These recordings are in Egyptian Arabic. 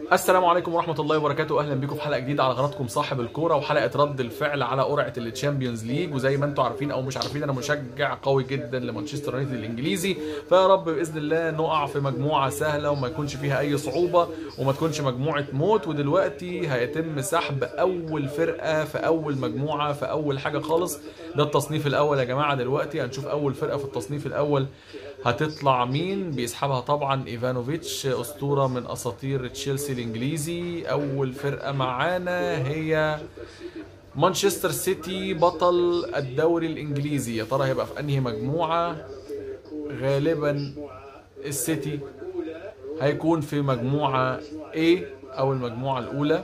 السلام عليكم ورحمة الله وبركاته أهلا بكم في حلقة جديدة على قناتكم صاحب الكورة وحلقة رد الفعل على قرعة التشامبيونز ليج وزي ما انتم عارفين أو مش عارفين أنا مشجع قوي جدا لمانشستر يونايتد الإنجليزي فيا رب بإذن الله نقع في مجموعة سهلة وما يكونش فيها أي صعوبة وما تكونش مجموعة موت ودلوقتي هيتم سحب أول فرقة في أول مجموعة في أول حاجة خالص ده التصنيف الأول يا جماعة دلوقتي هنشوف أول فرقة في التصنيف الأول هتطلع مين بيسحبها طبعا ايفانوفيتش اسطوره من اساطير تشيلسي الانجليزي اول فرقه معانا هي مانشستر سيتي بطل الدوري الانجليزي يا ترى هيبقى في انهي مجموعه غالبا السيتي هيكون في مجموعه A او المجموعه الاولى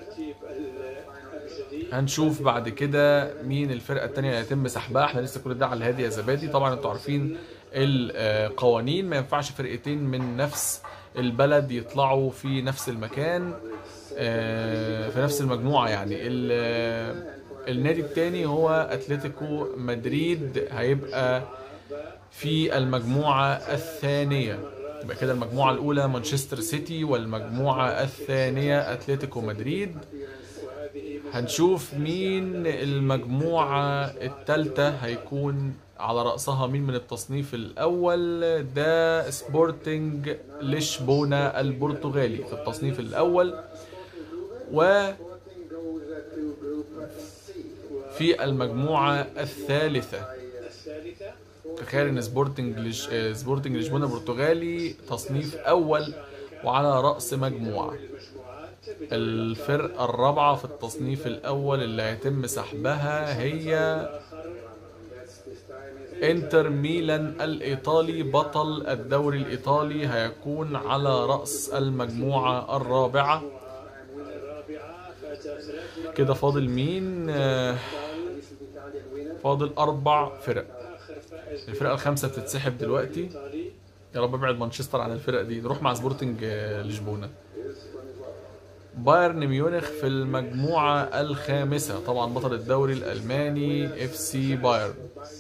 هنشوف بعد كده مين الفرقه الثانيه اللي هيتم سحبها احنا لسه كل ده على الهادي يا زبادي طبعا انتوا عارفين القوانين ما ينفعش فرقتين من نفس البلد يطلعوا في نفس المكان في نفس المجموعه يعني النادي الثاني هو اتلتيكو مدريد هيبقى في المجموعه الثانيه يبقى كده المجموعه الاولى مانشستر سيتي والمجموعه الثانيه اتلتيكو مدريد هنشوف مين المجموعة الثالثة هيكون على رأسها مين من التصنيف الأول ده سبورتنج لشبونة البرتغالي في التصنيف الأول و في المجموعة الثالثة تخيل ان سبورتنج لش... سبورتنج لشبونة البرتغالي تصنيف أول وعلى رأس مجموعة الفرقة الرابعة في التصنيف الأول اللي هيتم سحبها هي انتر ميلان الإيطالي بطل الدوري الإيطالي هيكون على رأس المجموعة الرابعة كده فاضل مين فاضل أربع فرق الفرقة الخامسة بتتسحب دلوقتي يا رب ابعد مانشستر عن الفرق دي نروح مع سبورتنج لشبونه بايرن ميونخ في المجموعة الخامسة طبعا بطل الدوري الألماني اف سي بايرن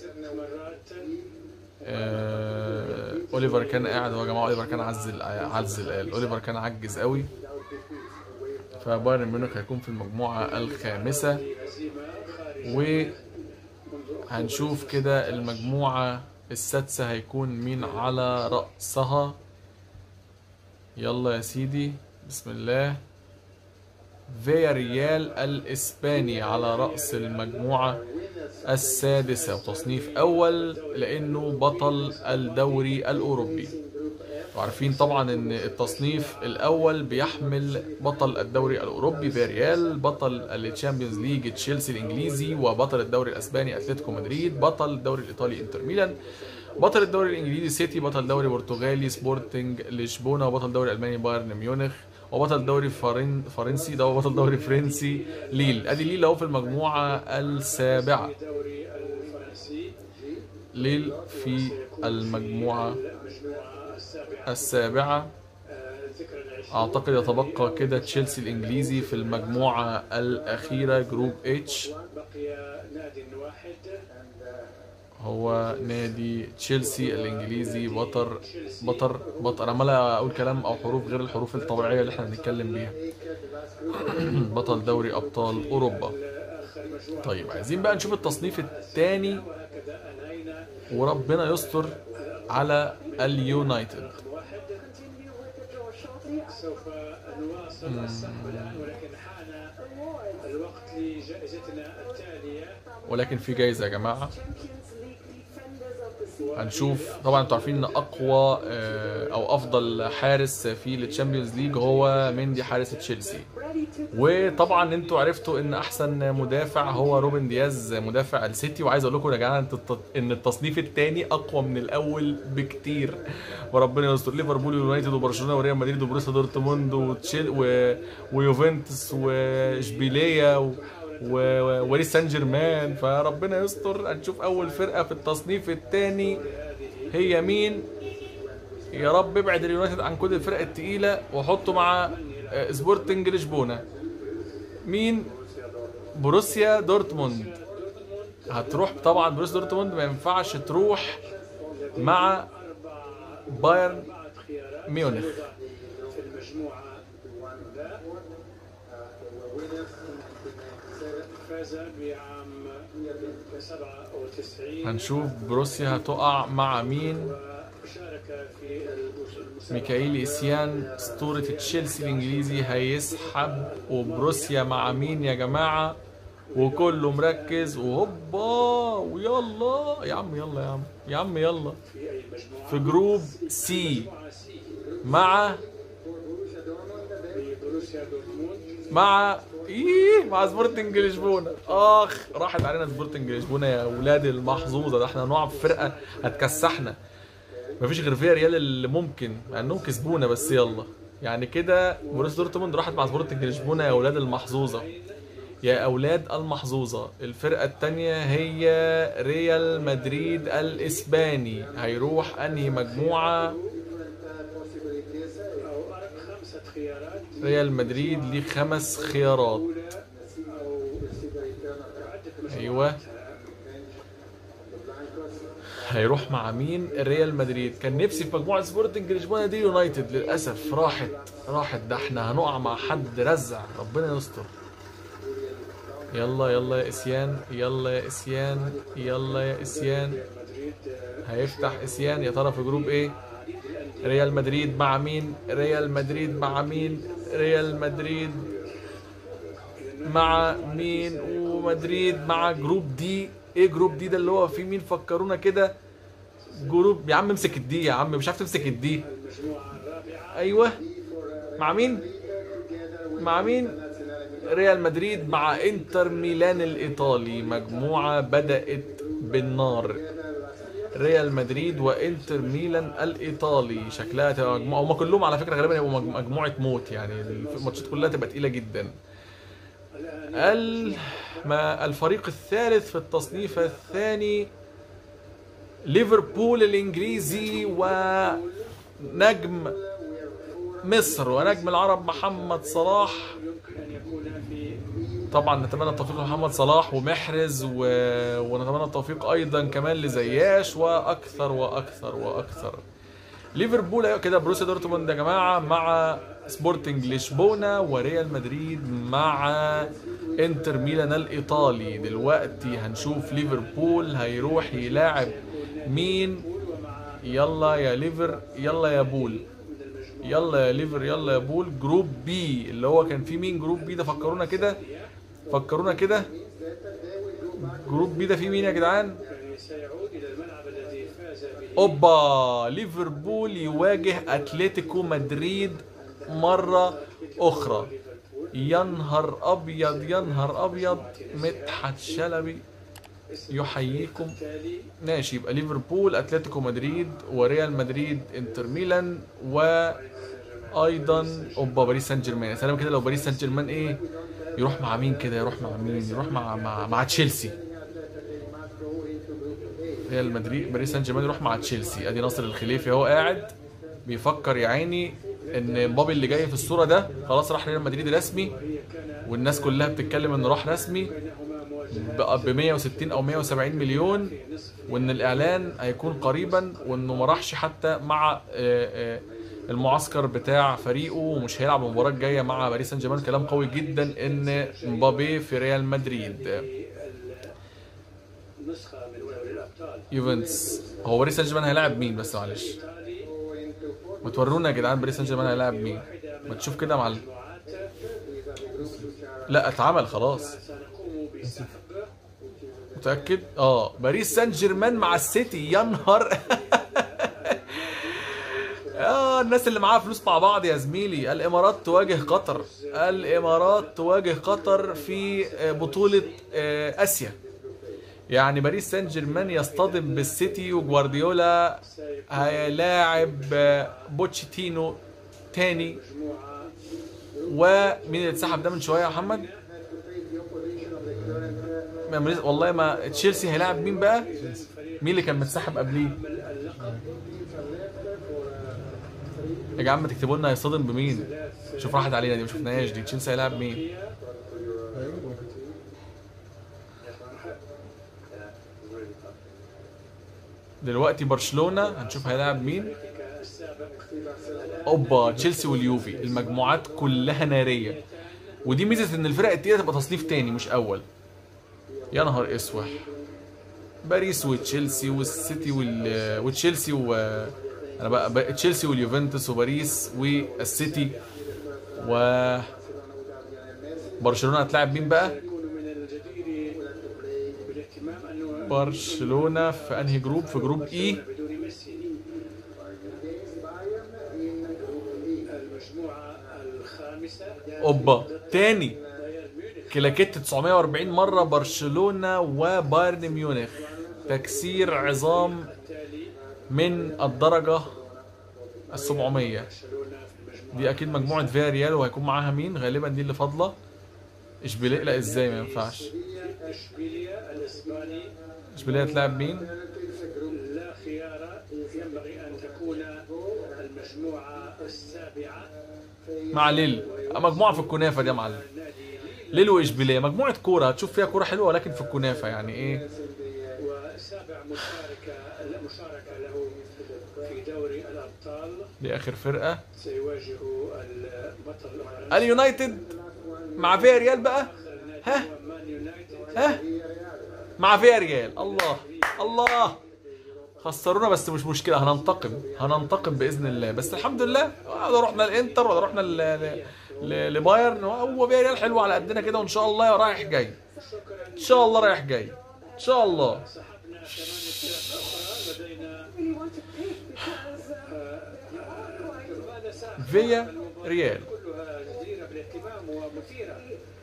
آه، اوليفر كان قاعد هو يا جماعه اوليفر كان عزل عزل قال اوليفر كان عجز قوي فبايرن ميونخ هيكون في المجموعه الخامسه و هنشوف كده المجموعه السادسه هيكون مين على راسها يلا يا سيدي بسم الله فيا ريال الإسباني على رأس المجموعة السادسة وتصنيف أول لأنه بطل الدوري الأوروبي وعارفين طبعا ان التصنيف الاول بيحمل بطل الدوري الاوروبي فيريال بطل التشامبيونز ليج تشيلسي الانجليزي وبطل الدوري الاسباني اتلتيكو مدريد بطل الدوري الايطالي انتر ميلان بطل الدوري الانجليزي سيتي بطل الدوري البرتغالي سبورتنج لشبونه وبطل الدوري الالماني بايرن ميونخ وبطل دوري فرن... فرنسي ده بطل دوري فرنسي ليل ادي ليل اهو في المجموعه السابعه ليل في المجموعه السابعه اعتقد يتبقى كده تشيلسي الانجليزي في المجموعه الاخيره جروب اتش هو نادي تشيلسي الانجليزي بطر بطر بطر انا عمال اقول كلام او حروف غير الحروف الطبيعيه اللي احنا بنتكلم بيها بطل دوري ابطال اوروبا طيب عايزين بقى نشوف التصنيف الثاني وربنا يستر على اليونايتد سوف نواصل السحب الان ولكن حان الوقت لجائزتنا التاليه ولكن في جايزه يا جماعه هنشوف طبعا انتوا عارفين ان اقوى او افضل حارس في التشامبيونز ليج هو مندي حارس تشيلسي وطبعا انتوا عرفتوا ان احسن مدافع هو روبن دياز مدافع السيتي وعايز اقول لكم يا جماعه ان التصنيف الثاني اقوى من الاول بكتير وربنا يستر ليفربول ويونايتد وبرشلونه وريال مدريد وبروسيا دورتموند وتشيل و... ويوفنتوس واشبيليه و... وباريس سان جيرمان فربنا يستر هنشوف اول فرقه في التصنيف الثاني هي مين يا رب ابعد اليونايتد عن كل الفرق الثقيله وحطه مع سبورتنج لشبونه مين بروسيا دورتموند هتروح طبعا بروسيا دورتموند ما ينفعش تروح مع بايرن ميونخ في المجموعه فاز بعام 97 هنشوف بروسيا هتقع مع مين وشارك في المسابقة ميكائيل إسيان أسطورة تشيلسي الإنجليزي هيسحب وبروسيا مع مين يا جماعة وكله مركز وهوبا ويلا يا عم يلا يا عم يا عم يلا في أي مجموعة في جروب سي مجموعة سي مع بروسيا دورتموند مع ايه مع سبورتنج لشبونه اخ راحت علينا سبورتنج لشبونه يا اولاد المحظوظه ده احنا هنقع في فرقه هتكسحنا مفيش غير فيها ريال اللي ممكن مع انهم كسبونا بس يلا يعني كده بروسيا دورتموند راحت مع سبورتنج لشبونه يا اولاد المحظوظه يا اولاد المحظوظه الفرقه الثانيه هي ريال مدريد الاسباني هيروح انهي مجموعه أو خمسة خيارات ريال مدريد ليه خمس خيارات أولى أو عدة ايوه هيروح مع مين ريال مدريد كان نفسي في مجموعه سبورتنج لشبونه دي يونايتد للاسف راحت راحت ده احنا هنقع مع حد رزع ربنا يستر يلا يلا يا اسيان يلا يا اسيان يلا يا اسيان مدريد هيفتح اسيان يا ترى في جروب ايه ريال مدريد مع مين ريال مدريد مع مين ريال مدريد مع مين ومدريد مع جروب دي ايه جروب دي ده اللي هو فيه مين فكرونا كده جروب يا عم امسك الدي يا عم مش عارف تمسك الدي المجموعة الرابعة ايوه مع مين مع مين ريال مدريد مع انتر ميلان الايطالي مجموعه بدات بالنار ريال مدريد وانتر ميلان الايطالي شكلها تبقى مجموعه هم كلهم على فكره غالبا يبقوا مج- مجموعه موت يعني الماتشات كلها تبقى تقيله جدا ال... ما الفريق الثالث في التصنيف الثاني ليفربول الانجليزي ونجم مصر ونجم العرب محمد صلاح يمكن أن يكون في طبعا نتمنى التوفيق لمحمد صلاح ومحرز و... ونتمنى التوفيق ايضا كمان لزياش واكثر واكثر واكثر ليفربول أيوة كده بروسيا دورتموند يا جماعه مع سبورتنج لشبونه وريال مدريد مع انتر ميلان الايطالي دلوقتي هنشوف ليفربول هيروح يلاعب مين يلا يا ليفر يلا يا بول يلا يا ليفر يلا يا بول جروب بي اللي هو كان فيه مين جروب بي ده فكرونا كده فكرونا كده جروب بي ده فيه مين يا جدعان يعني سيعود إلى الملعب الذي فاز به اوبا ليفربول يواجه اتلتيكو مدريد مرة أخرى يا نهار أبيض يا نهار أبيض مدحت شلبي يحييكم بالتالي ماشي يبقى ليفربول اتلتيكو مدريد وريال مدريد انتر ميلان وايضا اوبا باريس سان جيرمان يا سلام كده لو باريس سان جيرمان ايه يروح مع مين كده يروح مع مين يروح مع مع, مع تشيلسي ريال مدريد باريس سان جيرمان يروح مع تشيلسي ادي ناصر الخليفي اهو قاعد بيفكر يا عيني ان مبابي اللي جاي في الصوره ده خلاص راح ريال مدريد رسمي هي كان والناس كلها بتتكلم انه راح رسمي بينهما مواجهات ب 160 او 170 مليون في نصف وان الاعلان هيكون قريبا وانه ما راحش حتى مع آه، آه، المعسكر بتاع فريقه ومش هيلعب المباراه الجايه مع باريس سان جيرمان كلام قوي جدا ان مبابي في ريال مدريد نسخة من دوري الأبطال يوفنتوس هو باريس سان جيرمان هيلاعب مين بس معلش الإيطالي ما تورونا يا جدعان باريس سان جيرمان هيلاعب مين ما تشوف كده مع ال- مجموعات لا اتعمل خلاص سنقوم بسحب متاكد اه باريس سان جيرمان مع السيتي يا نهار اه الناس اللي معاها فلوس مع بعض يا زميلي الامارات تواجه قطر الامارات تواجه قطر في آه، بطولة آه، اسيا يعني باريس سان جيرمان يصطدم بالسيتي وجوارديولا هيلاعب آه، بوتشيتينو تاني مجموعة ومين اللي اتسحب ده من شويه يا محمد؟ ما مريز- والله ما تشيلسي هيلاعب مين بقى؟ مين اللي كان متسحب قبليه؟ اللقب يا جماعه ما تكتبوا لنا هيصطدم بمين؟ شوف راحت علينا دي ما شفناهاش دي تشيلسي هيلاعب مين؟ دلوقتي برشلونه هنشوف هيلاعب مين؟ السابق اوبا تشيلسي واليوفي المجموعات كلها ناريه ودي ميزه ان الفرق التقيله تبقى تصنيف تاني مش اول يا نهار اسوح باريس وتشيلسي والسيتي وال وتشيلسي و انا بقى, بقى تشيلسي واليوفنتوس وباريس والسيتي و برشلونه هتلاعب مين بقى؟ يكون من الجدير بالاهتمام انه برشلونه في انهي جروب؟ في جروب اي بدون ميسي المجموعه الخامسه اوبا تاني بايرن ميونخ كلاكيت 940 مره برشلونه وبايرن ميونخ تكسير عظام التالي من الدرجه ال 700 برشلونه في المجموعه دي اكيد مجموعه فيا ريال وهيكون معاها مين غالبا دي اللي فاضله اشبيليه لا ازاي ما ينفعش اشبيليا الاسباني اشبيليه هتلاعب مين لا خيار ينبغي ان تكون المجموعه السابعه مع ليل مجموعه في الكنافه دي يا معلم نادي ليل واشبيليه مجموعه كوره هتشوف فيها كوره حلوه ولكن في الكنافه يعني ايه وسابع مشاركه مشاركه له في دوري الابطال دي اخر فرقه سيواجه البطل اليونايتد مع فيا ريال بقى ها مان يونايتد ها مع فيا ريال الله الله خسرونا بس مش مشكله هننتقم هننتقم باذن الله بس الحمد لله ولا رحنا الانتر ولا رحنا ل- ل- ل- لبايرن هو فيا ريال حلو على قدنا كده وان شاء الله رايح جاي ان شاء الله رايح جاي ان شاء الله سحبنا ثمان فرق اخرى لدينا ماذا ساعة فيا ريال كلها جديره بالاهتمام ومثيره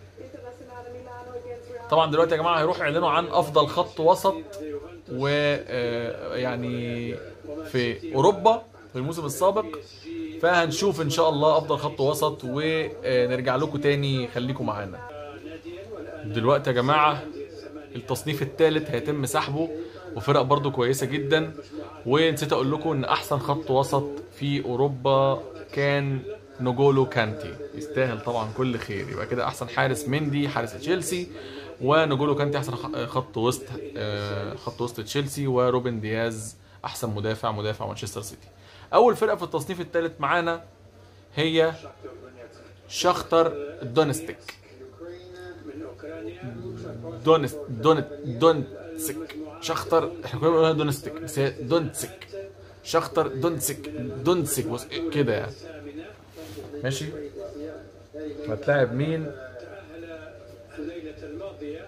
طبعا دلوقتي يا جماعه هيروحوا يعلنوا عن افضل خط وسط و آه، يعني في اوروبا في الموسم السابق فهنشوف ان شاء الله افضل خط وسط ونرجع لكم تاني خليكم معانا ناديا والان دلوقتي يا جماعه التصنيف الثالث هيتم سحبه وفرق برضو كويسه جدا ونسيت اقول لكم ان احسن خط وسط في اوروبا كان نوجولو كانتي يستاهل طبعا كل خير يبقى كده احسن حارس مندي حارس تشيلسي ونوجولو كانتي احسن خ- خط وسط آه، خط وسط تشيلسي وروبن دياز احسن مدافع مدافع مانشستر سيتي اول فرقه في التصنيف الثالث معانا هي شختر دونستيك من اوكرانيا دونست دونت دونتسك شختر احنا كنا بنقولها دونستيك بس هي دونتسك شختر دونتسك دونتسك بص كده يعني الثامنه ماشي هتلاعب مين تاهل الليله الماضيه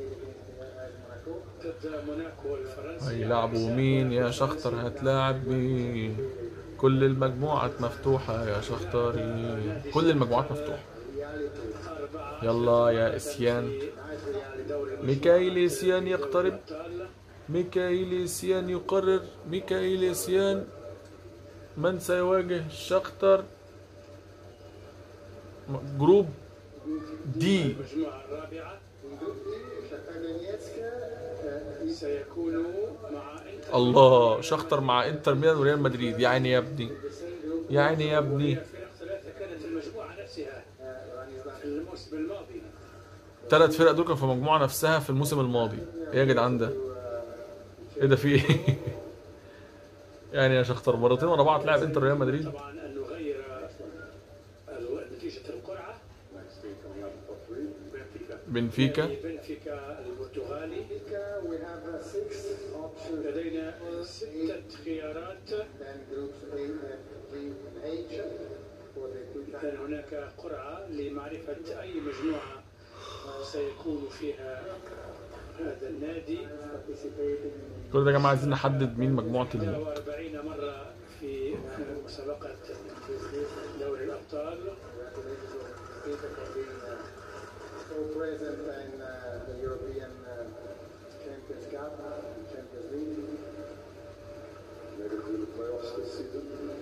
ضد موناكو الفرنسي هيلعبوا مين يا شختر هتلاعب مين كل المجموعات مفتوحة يا شختري كل المجموعات مفتوحة أربعة يلا يا اسيان دوري ميكايل اسيان يقترب الأبطال ميكايل اسيان يقرر ميكايل اسيان من سيواجه شختر جروب دي المجموعة الرابعة سيكون مع انتر الله شختر مع انتر ميلان وريال مدريد يا عيني يا ابني يا عيني يا ابني فرق ثلاثة كانت المجموعة نفسها في الموسم الماضي ثلاث فرق دول كانوا في المجموعه نفسها في الموسم الماضي ايه يا جدعان ده ايه ده في ايه يعني يا شختر مرتين ورا بعض لعب انتر ريال مدريد طبعا أن نغير ال- نتيجة القرعة بنفيكا بنفيكا البرتغالي لدينا ستة خيارات كان هناك قرعة لمعرفة أي مجموعة سيكون فيها هذا النادي كل ده يا جماعه عايزين نحدد مين مجموعه ال... 140 مرة في مسابقة دوري الأبطال present in uh, the European uh, Champions Cup, Champions League. Made it through the playoffs this season.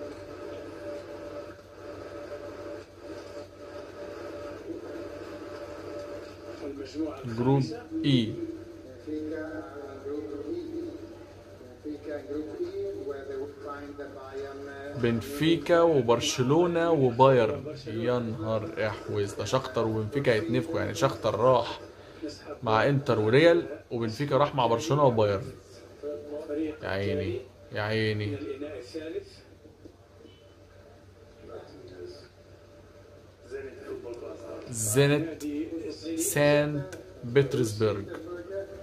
والمجموعة جروب الخامسة اي Benfica are in Group E. Benfica in Group E, where they would find the Bayern. Uh, بنفيكا وبرشلونه وبايرن يا نهار احوز ده شختر وبنفيكا هيتنفخوا يعني شختر راح نسحب مع انتر وريال وبنفيكا راح مع برشلونه وبايرن فريق يا عيني يا عيني الإناء الثالث زينت نادي الزينت سانت بطرسبرغ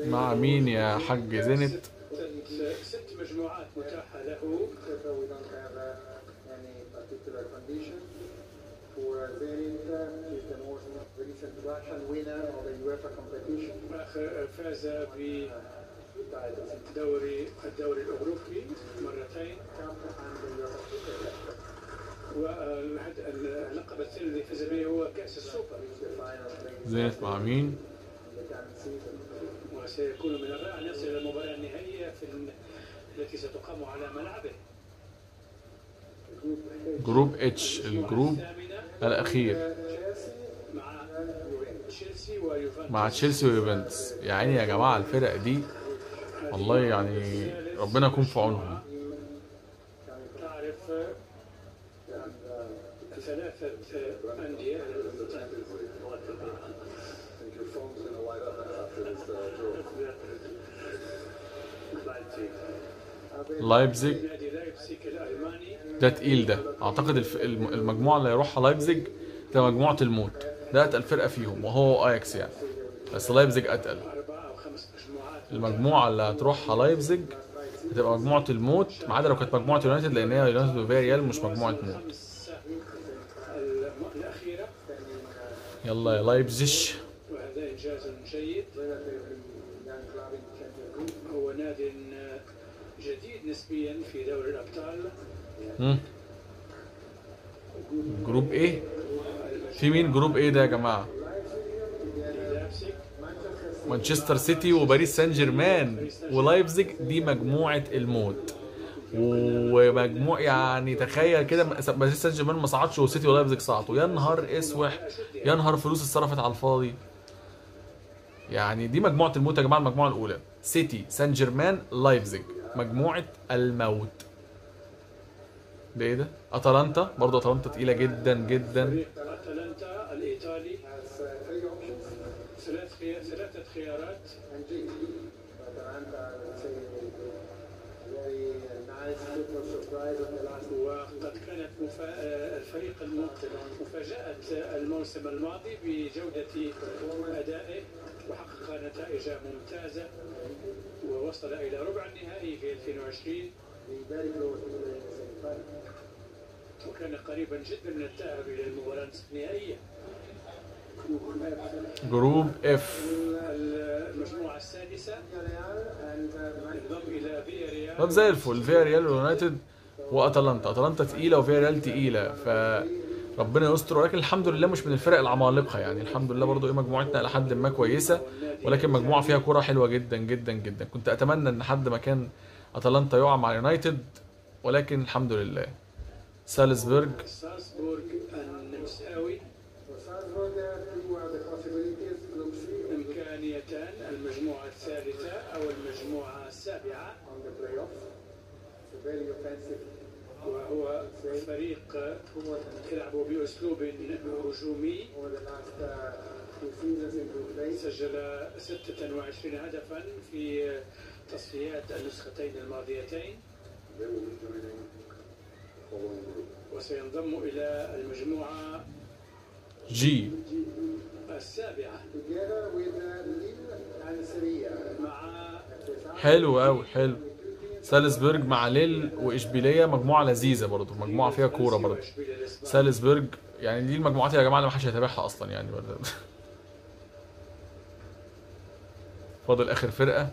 مع مين يا حاج زينت ست- ست مجموعات متاحة له So we don't have uh, any particular condition. For Zenit, uh, is the most recent Russian winner of the UEFA competition. آخر فاز بدوري الدوري الأوروبي مرتين Cup and the UEFA Super Cup. واللقب الثاني الذي فاز به هو كأس السوبر The final played زينت مع مين in the current season. وسيكون من الرائع أن يصل إلى المباراة النهائية في ال- التي ستقام على ملعبه جروب اتش الجروب الثامنة الاخير Chelsea مع تشيلسي ويوفنتوس مع تشيلسي ويوفنتوس يا عيني يا جماعه الفرق دي والله يعني ربنا يكون في عونهم تعرف ثلاثة أندية لايبزيج نادي لايبسيك الألماني ده تقيل ده اعتقد الف- الم- المجموعه اللي هيروحها لايبزيج ده مجموعه الموت ده اتقل فرقه فيهم وهو اياكس يعني بس لايبزيج اتقل أربعة أو خمس مجموعات المجموعه اللي هتروحها لايبزيج هتبقى مجموعه الموت ما عدا لو كانت مجموعه يونايتد لان هي يونايتد وفياريال مش مجموعه موت الخمس الم- الأخيرة يلا يا لايبزيج وهذا إنجاز جيد relatively young club in the Champions League. هو ناد جديد نسبيا في دوري الأبطال مم. جروب ايه في مين جروب ايه ده يا جماعه لايبسيك مانشستر سيتي وباريس سان جيرمان ولايبزيج دي مجموعه الموت ومجموع يعني تخيل كده باريس سان جيرمان ما صعدش وسيتي ولايبزيج صعدوا يا نهار اسوح يا نهار فلوس اتصرفت على الفاضي يعني دي مجموعه الموت يا جماعه المجموعه الاولى سيتي سان جيرمان لايبزيج مجموعه الموت ده ايه ده اتلانتا برضه اتلانتا تقيله جدا جدا فريق أتلانتا الإيطالي Has uh, three options ثلاث خيار ثلاثة خيارات and G. Atalanta, I would say, a very uh, nice football surprise of the last وقد كانت مفا... آه، الفريق الم- مفاجأة الموسم الماضي بجودة أدائه وحقق نتائج ممتازة ووصل إلى ربع النهائي في 2020 be very close to the semi-final. وكان قريبا جدا من الذهاب إلى المباراة النهائية جروب اف المجموعة السادسة Villarreal and uh, Manchester انضم إلى فيا ريال طب زي الفل فيا ريال ويونايتد واتلانتا اتلانتا تقيله وفيا ريال تقيله ف ربنا يستر ولكن الحمد لله مش من الفرق العمالقه يعني الحمد لله برضو ايه مجموعتنا الى حد ما كويسه ولكن مجموعه فيها كوره حلوه جدا جدا جدا كنت اتمنى ان حد مكان اتلانتا يقع مع يونايتد ولكن الحمد لله سالزبورج سالزبورغ النمساوي For Salzburg, there two are the possibilities. Group C إمكانيتان المجموعة الثالثة أو المجموعة السابعة on the playoffs. It's a very offensive وهو فريق يلعب بأسلوب هجومي over the last uh, two seasons in group phase. سجل 26 هدفا في تصفيات النسختين الماضيتين They will be joining the following group. وسينضم إلى المجموعة جي السابعة Together with uh, Lille and Sevilla. مع حلو قوي حلو سالزبورج مع ليل واشبيليه مجموعه لذيذه برضو مجموعه فيها كوره برضو وإشبيلية الإسباني. سالزبورج يعني دي المجموعات يا جماعه اللي ما حدش هيتابعها اصلا يعني فاضل اخر فرقه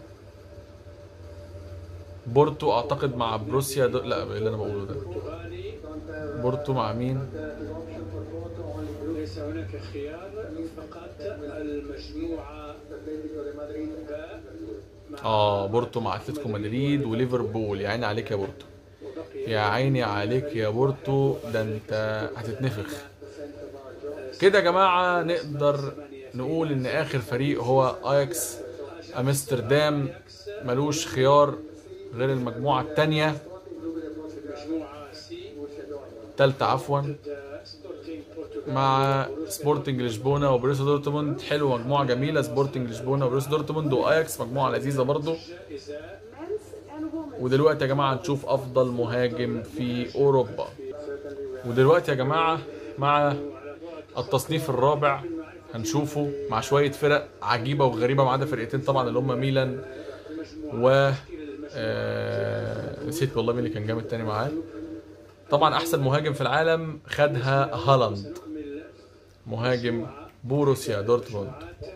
بورتو اعتقد مع بروسيا دو... لا إيه اللي انا بقوله ده البرتغالي Don't have بورتو مع مين uh, the option for Porto, only group. ليس هناك خيار فقط المجموعة Atletico de Madrid. باء مع اه بورتو مع اتلتيكو مدريد وليفربول يا عيني عليك يا بورتو وبقي يا عيني عليك يا بورتو ده انت هتتنفخ percent of our job. كده يا جماعه نقدر نقول ان اخر فريق هو اياكس امستردام ملوش خيار غير المجموعه الثانيه مجموعة سي الثالثه عفوا ضد سبورتينغ بورتوغال مع سبورتنج لشبونه وبروسيا دورتموند حلوه مجموعه جميله سبورتنج لشبونه وبروسيا دورتموند واياكس مجموعه لذيذه برضو جائزة men's and women's. ودلوقتي يا جماعه نشوف افضل مهاجم في اوروبا ودلوقتي يا جماعه مع التصنيف الرابع هنشوفه مع شويه فرق عجيبه وغريبه ما عدا فرقتين طبعا اللي هم ميلان و آه... نسيت والله مين اللي كان جامد تاني معاه طبعا احسن مهاجم في العالم خدها هالاند مهاجم بوروسيا دورتموند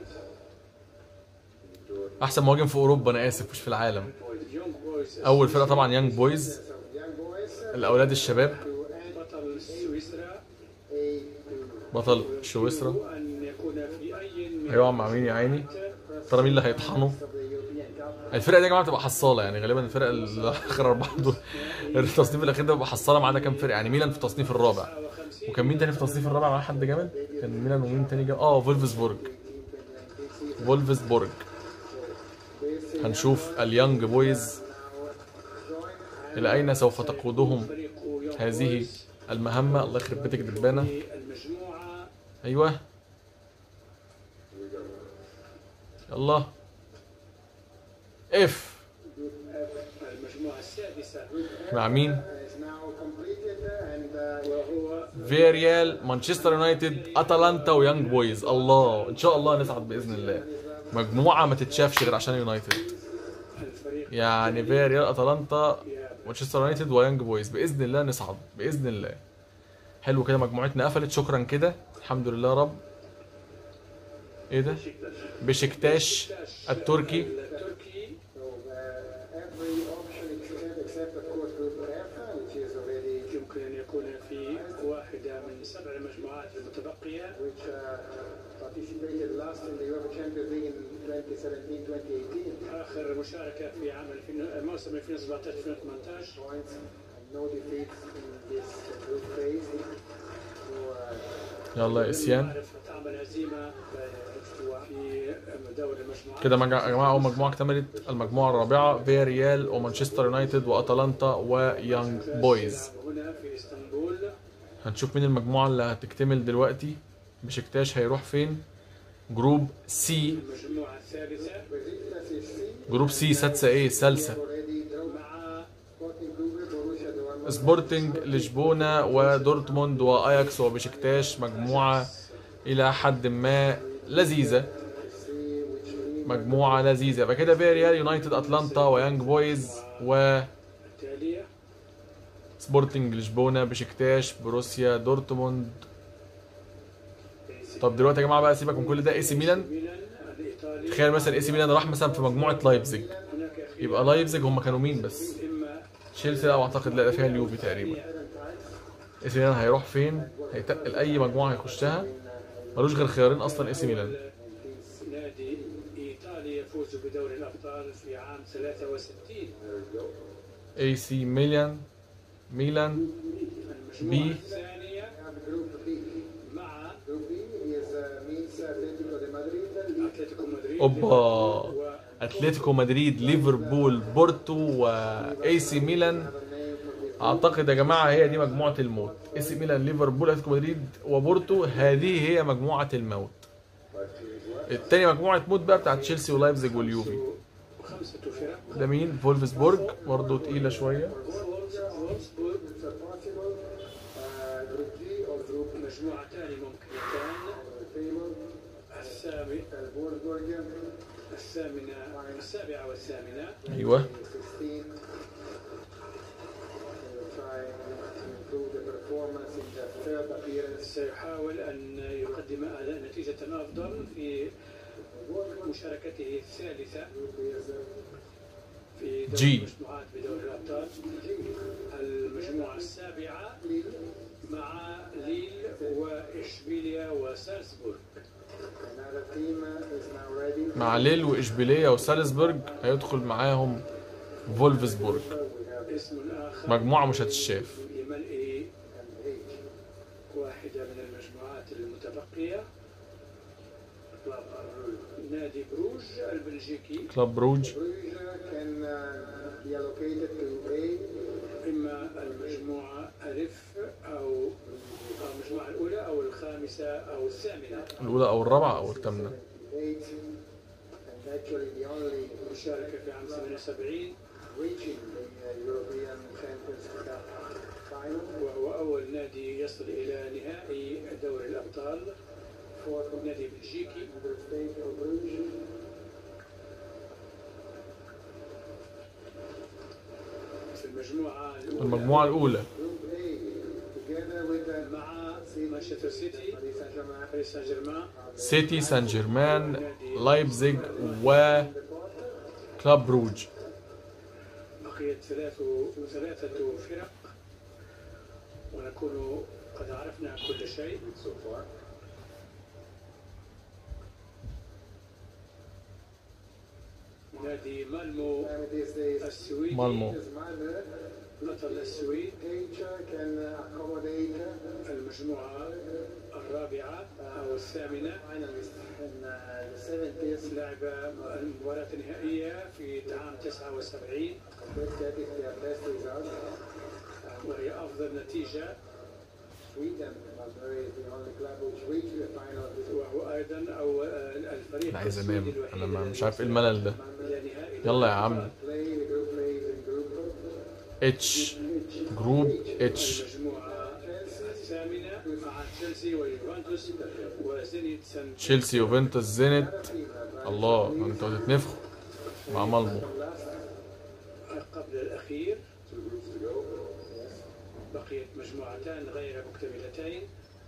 احسن مهاجم في اوروبا انا اسف مش في العالم اول فرقه طبعا يانج بويز Young boys الاولاد الشباب بطل سويسرا بطل سويسرا أن يكون في أي من هيقع مع مين يا عيني ترى مين اللي هيطحنه الفرقه دي يا جماعه بتبقى حصاله يعني غالبا الفرق اللي اخر اربعه دول التصنيف الاخير ده بيبقى حصاله ما عدا كام فرقه يعني ميلان في التصنيف الرابع وكان مين تاني في التصنيف الرابع مع حد جامد كان ميلان ومين تاني جامد اه فولفسبورج فولفسبورج هنشوف اليانج بويز الى اين سوف تقودهم هذه المهمه الله يخرب بيتك دبانه المجموعة ايوه يلا اف المجموعة السادسة مع مين is now completed and uh, وهو فياريال مانشستر يونايتد اتلانتا ويانج بويز الله ان شاء الله نصعد باذن الله مجموعه ما تتشافش غير عشان يونايتد الفريق يعني فياريال اتلانتا مانشستر يونايتد ويانج بويز باذن الله نصعد باذن الله حلو كده مجموعتنا قفلت شكرا كده الحمد لله يا رب ايه ده بشكتاش التركي التركي so uh, every option except, except of course group F which is already يمكن أن يكون في واحدة من سبع المجموعات المتبقية which uh, participated last in the Europa Champions League in 2017-2018 آخر مشاركة في عام 2000 موسم 2017 2018 points and no defeats in this group phase. So, uh, يلا يا اسيان نعرف تعمل هزيمة في دوري المجموعات كده مج- يا جماعه اول مجموعه اكتملت المجموعه الرابعه فياريال ومانشستر يونايتد واتلانتا ويانج بويز هنا في اسطنبول هنشوف مين المجموعه اللي هتكتمل دلوقتي بشكتاش هيروح فين جروب سي المجموعة الثالثة Besiktas is C, جروب سي سادسه ايه سلسه already drawn مع Sporting Clube, Borussia Dortmund. سبورتنج لشبونه ودورتموند واياكس وبشكتاش مجموعه الى حد ما لذيذه C, which means مجموعه لذيذه يبقى كده فياريال يونايتد اتلانتا ويانج بويز و التالية سبورتنج لشبونه بشكتاش بروسيا دورتموند طب دلوقتي يا جماعه بقى سيبك من كل ده اي سي ميلان ميلان الإيطالي تخيل مثلا اي سي ميلان راح مثلا في مجموعه لايبزيج هناك أخيرا يبقى لايبزيج هم كانوا مين بس إما تشيلسي لا اعتقد لا ده فيها اليوفي تقريبا اي سي ميلان هيروح فين هيتقل اي مجموعه هيخشها ملوش غير خيارين اصلا اي سي ميلان نادي إيطالي يفوز بدوري الأبطال في عام 63 اي سي ميلان ميلان المجموعة بي. الثانية have Group B. مع Group B is uh, means Atletico de Madrid, أتلتيكو مدريد اوبا و اتلتيكو مدريد ليفربول بورتو واي سي ميلان اعتقد يا جماعه هي دي مجموعه الموت اي سي ميلان ليفربول اتلتيكو مدريد وبورتو هذه هي مجموعه الموت التاني مجموعه موت بقى بتاعت تشيلسي ولايبزيج واليوفي خمسة فرق ده مين فولفسبورج برضه تقيله شويه وولفسبورغ it's a possible uh, Group G or Group مجموعتان ممكنتان Taylor, الثامن Wolfsburg, الثامنة السابعة والثامنة ايوه 16. We'll try to improve the performance in the third appearance. سيحاول أن يقدم أداء نتيجة أفضل في مشاركته الثالثة Is, uh, في جي. دوري المجموعات بدوري الأبطال المجموعة السابعة مع ليل وإشبيليا وسالزبورغ Another team uh, is now ready. مع ليل واشبيليه وسالزبورج هيدخل معاهم فولفسبورج We have اسم آخر مجموعه مش هتتشاف لملء an H. واحدة من المجموعات المتبقية نادي بروج البلجيكي كلاب بروج Bruges can uh, be allocated to A, إما المجموعة ألف أو أو المجموعة الأولى أو الخامسة أو الثامنة الاولى او الرابعه او الثامنه eight, and actually the only مشاركة في عام 78 reaching the uh, European Champions Cup final. وهو أول نادي يصل إلى نهائي دوري الأبطال نادي بلجيكي State for Bruges. في المجموعة الأولى المجموعة الأولى Group A, together with the مع مانشستر سيتي Paris Saint-Germain. باريس سان جيرمان سيتي سان جيرمان لايبزيج وكلاب بروج بقيت ثلاث ثلاثة فرق ونكون قد عرفنا كل شيء So far. نادي مالمو And this is السويدي مالمو is Malmö. بطل السويد H can accommodate المجموعة الرابعة أو الثامنة finalists in uh, the 70th. لعب المباراة النهائية في عام 79 Let's get if their best result. وهي أفضل نتيجة Sweden, Malmö is the only club which reached the final. This وهو أيضا أو الفريق أنا عايز السويدي أنام الوحيد أنا ما- الذي مش عارف إيه الملل ده إلى نهائي يلا يا عم play the group plays in group. اتش جروب اتش المجموعة الثامنة مع تشيلسي ويوفنتوس وزينيت سان تشيلسي يوفنتوس زينت الله انتوا هتتنفخوا مع مالمو قبل الأخير بقيت مجموعتان غير مكتملتين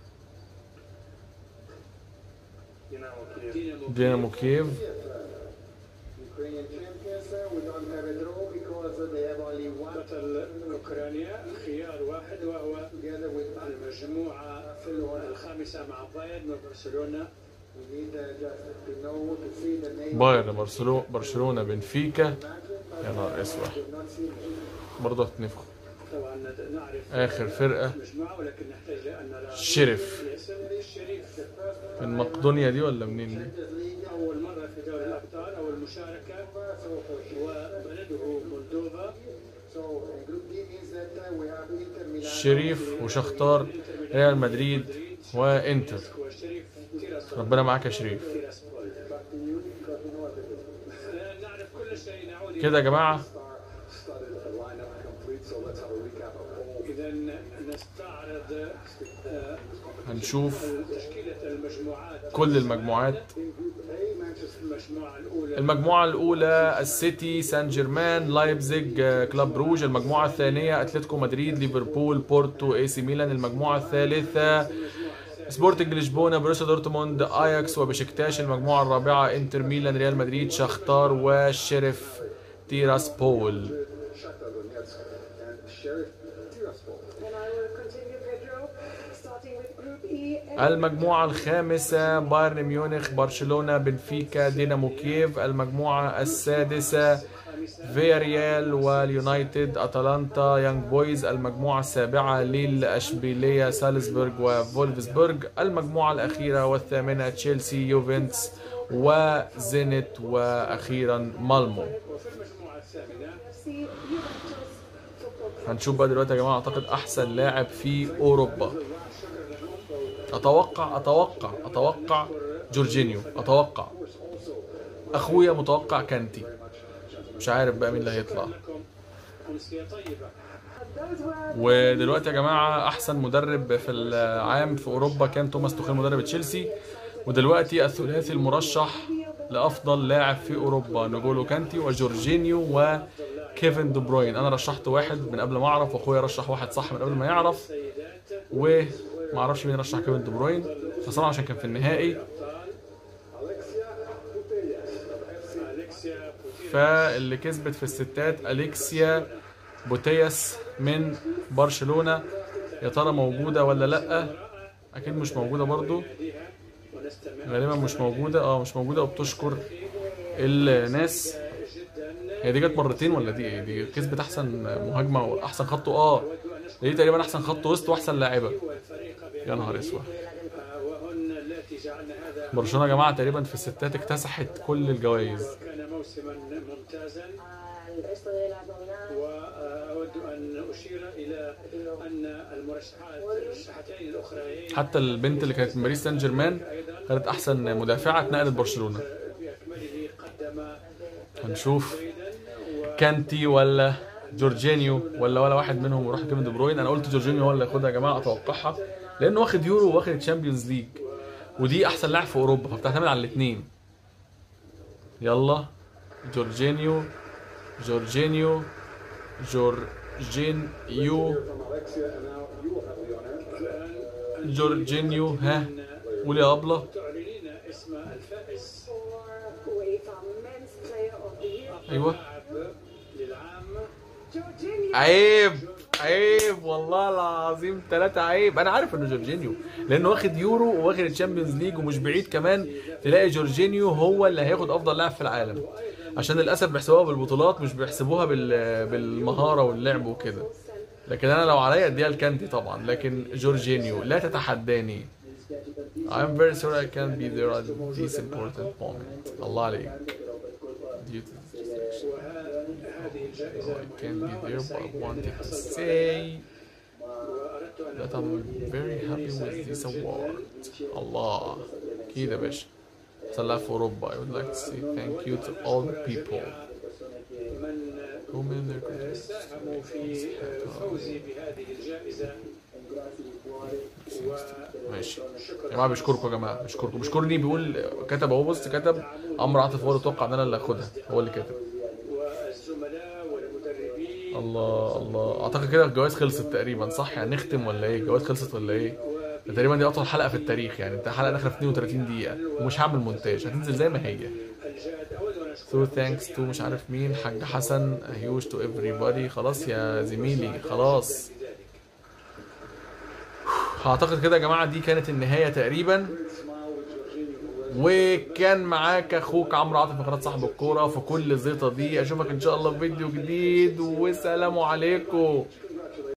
دينامو دينامو كييف Ukrainian champions, uh, we don't have a draw because they have only one بطل أوكرانيا خيار واحد وهو together with المجموعة الخامسة مع بايرن وبرشلونة We need uh, just to know to see the name. بايرن برشلونة برشلونة بنفيكا يا نهار اسود Did not see برضه هتنفخوا طبعا نعرف آخر فرقة مجموعة ولكن نحتاج لأن نرى شرف اسم الشريف من مقدونيا دي ولا منين دي؟ أول مرة في دوري الأبطال أول مشاركة وبلده مولدوفا So uh, group D means that uh, we have Inter Milan. شريف وشختار ريال مدريد وانتر وشريف تيراسول ربنا معاك يا شريف تيراسبول Back to you because we know what it is. نعرف كل شيء نعود إلى كده يا جماعة started a lineup complete, so let's have a recap of all. إذا نستعرض آه، هنشوف تشكيلة المجموعات كل المجموعات المجموعة الأولى المجموعة الأولى السيتي سان جيرمان لايبزيج آه، كلاب بروج المجموعة الثانية أتلتيكو مدريد ليفربول بورتو اي سي ميلان المجموعة الثالثة سبورتنج لشبونة بروسيا دورتموند اياكس وبشكتاش المجموعة الرابعة انتر ميلان ريال مدريد شختار وشرف تيراسبول Shakhtar Donetsk and Sheriff Tiraspol. And I will continue, Pedro, starting with Group E. المجموعة الخامسة بايرن ميونخ برشلونة بنفيكا دينامو كييف المجموعة السادسة فياريال واليونايتد اتلانتا يانج بويز المجموعة السابعة ليل اشبيلية سالزبورغ وفولفسبورغ المجموعة الأخيرة والثامنة تشيلسي يوفنتس وزينت وأخيرا مالمو وفي المجموعة الثامنة FC Juventus Football Club. هنشوف بقى دلوقتي يا جماعة أعتقد أحسن لاعب في أوروبا أتوقع أتوقع أتوقع جورجينيو أتوقع أخويا متوقع كانتي مش عارف بقى مين اللي هيطلع لكم أمسية طيبة Those were ودلوقتي يا جماعة أحسن مدرب في العام في أوروبا كان توماس توخيل مدرب تشيلسي ودلوقتي الثلاثي المرشح لأفضل لاعب في أوروبا نجولو كانتي وجورجينيو وكيفن دي بروين أنا رشحت واحد من قبل ما أعرف وأخويا رشح واحد صح من قبل ما يعرف سيدات وما أعرفش مين رشح كيفن دي بروين خسران عشان كان في النهائي أليكسيا بوتير فاللي كسبت في الستات أليكسيا بوتياس من برشلونة يا ترى موجودة ولا لأ أكيد مش موجودة برضو ناديها ونستمع غالبا مش موجودة اه مش موجودة وبتشكر الناس جدا هي دي جت مرتين ولا دي ايه دي كسبت احسن مهاجمة واحسن خط اه دي تقريبا احسن خط وسط واحسن لاعبة والفريق يا نهار اسود آه، وهن التي جعلن هذا برشلونة يا جماعة تقريبا في الستات اكتسحت كل الجوائز كان موسما ممتازا el resto de las nominadas. وأود أن أشير إلى أن المرشحات المرشحتين الأخريين حتى البنت اللي كانت من باريس سان جيرمان كانت احسن مدافعة اتنقلت برشلونة بأكمله قدم هنشوف جيدا كانتي ولا جورجينيو ولا ولا واحد منهم يروح كيفن دي بروين انا قلت جورجينيو هو اللي ياخدها يا جماعه اتوقعها لانه واخد يورو واخد تشامبيونز ليج ودي احسن لاعب في اوروبا فبتعتمد على الاثنين يلا جورجينيو جورجينيو جورجينيو From Alexia, and now you will have the honor. الآن جورجينيو ها قول يا ابله تعلنين اسم الفائز For UEFA Men's Player of the Year, ايوه لاعب للعام Jorginho. عيب عيب والله العظيم ثلاثة عيب انا عارف انه جورجينيو لانه واخد يورو وواخد الشامبيونز ليج ومش بعيد كمان تلاقي جورجينيو هو اللي هياخد افضل لاعب في العالم عشان للاسف بيحسبوها بالبطولات مش بيحسبوها بال... بالمهارة واللعب وكده لكن انا لو عليا اديها لكانتي طبعا لكن جورجينيو لا تتحداني I'm very sorry I can't be there at this important moment الله عليك Due to this restriction. وهذه الجائزة I can't be مهمة there but I وسعيد wanted to بالحصول say وأردت أن that أقول I'm very happy with this award. الله أكيد يا باشا طلع في أوروبا I would like to say thank you to all the people من who made their contributions to ساهموا make في this happen. فوزي بهذه الجائزة ماشي يا جماعة بشكركم يا جماعة بشكركم بشكرني بيقول كتب اهو بص كتب عمرو عاطف هو اللي توقع ان انا اللي هاخدها هو اللي كتب والزملاء والمدربين الله الله اعتقد كده الجوائز خلصت تقريبا صح يعني نختم ولا ايه الجوائز خلصت ولا ايه ده تقريبا دي اطول حلقه في التاريخ يعني انت حلقه داخله في 32 دقيقه ومش هعمل مونتاج هتنزل زي ما هي الجاد أود أن سو أشكر ثانكس تو مش عارف مين حاج حسن هيوش تو everybody خلاص يا زميلي خلاص اعتقد كده يا جماعه دي كانت النهايه تقريبا وكان معاك اخوك عمرو عاطف من قناه صاحب الكوره في كل الزيطه دي اشوفك ان شاء الله في فيديو جديد والسلام عليكم